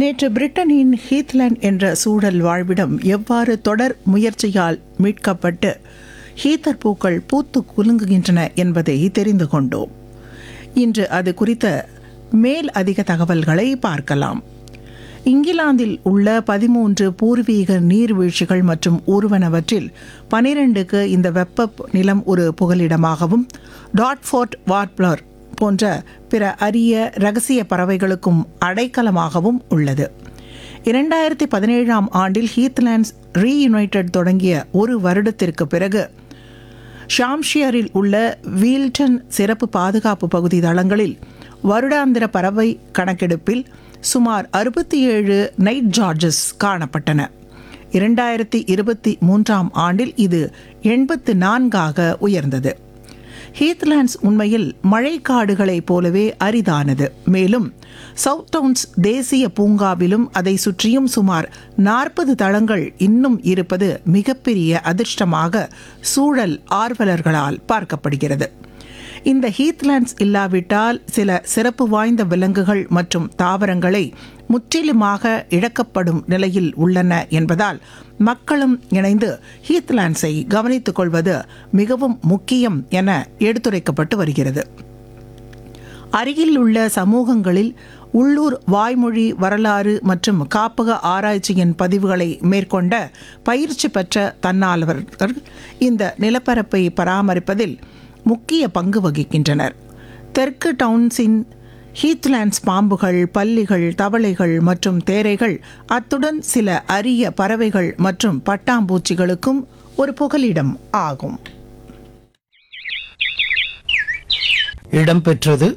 நேற்று பிரிட்டனின் ஹீத்லேண்ட் என்ற சூழல் வாழ்விடம் எவ்வாறு தொடர் முயற்சியால் மீட்கப்பட்டு ஹீத்தர் பூக்கள் பூத்து குலுங்குகின்றன என்பதை தெரிந்து கொண்டோம் இன்று அது குறித்த மேல் அதிக தகவல்களை பார்க்கலாம் இங்கிலாந்தில் உள்ள பதிமூன்று பூர்வீக நீர்வீழ்ச்சிகள் மற்றும் ஊர்வனவற்றில் பனிரெண்டுக்கு இந்த வெப்ப நிலம் ஒரு புகலிடமாகவும் டாட்ஃபோர்ட் வார்ப்ளர் போன்ற பிற அரிய ரகசிய பறவைகளுக்கும் அடைக்கலமாகவும் உள்ளது இரண்டாயிரத்தி பதினேழாம் ஆண்டில் ஹீத்லேண்ட்ஸ் ரீயுனைடெட் தொடங்கிய ஒரு வருடத்திற்கு பிறகு ஷாம்ஷியரில் உள்ள வீல்டன் சிறப்பு பாதுகாப்பு பகுதி தளங்களில் வருடாந்திர பறவை கணக்கெடுப்பில் சுமார் அறுபத்தி ஏழு நைட் ஜார்ஜஸ் காணப்பட்டன இரண்டாயிரத்தி இருபத்தி மூன்றாம் ஆண்டில் இது எண்பத்து நான்காக உயர்ந்தது ஹீத்லேண்ட்ஸ் உண்மையில் மழைக்காடுகளைப் போலவே அரிதானது மேலும் சவுத் டவுன்ஸ் தேசிய பூங்காவிலும் அதை சுற்றியும் சுமார் நாற்பது தளங்கள் இன்னும் இருப்பது மிகப்பெரிய அதிர்ஷ்டமாக சூழல் ஆர்வலர்களால் பார்க்கப்படுகிறது இந்த ஹீத்லேண்ட்ஸ் இல்லாவிட்டால் சில சிறப்பு வாய்ந்த விலங்குகள் மற்றும் தாவரங்களை முற்றிலுமாக இழக்கப்படும் நிலையில் உள்ளன என்பதால் மக்களும் இணைந்து ஹீத்லேண்ட்ஸை கவனித்துக் கொள்வது மிகவும் முக்கியம் என எடுத்துரைக்கப்பட்டு வருகிறது அருகில் உள்ள சமூகங்களில் உள்ளூர் வாய்மொழி வரலாறு மற்றும் காப்பக ஆராய்ச்சியின் பதிவுகளை மேற்கொண்ட பயிற்சி பெற்ற தன்னார்வலர்கள் இந்த நிலப்பரப்பை பராமரிப்பதில் முக்கிய பங்கு வகிக்கின்றனர் தெற்கு டவுன்ஸின் ஹீத்லேண்ட்ஸ் பாம்புகள் பல்லிகள் தவளைகள் மற்றும் தேரைகள் அத்துடன் சில அரிய பறவைகள் மற்றும் பட்டாம்பூச்சிகளுக்கும் ஒரு புகலிடம் ஆகும் இடம்பெற்றது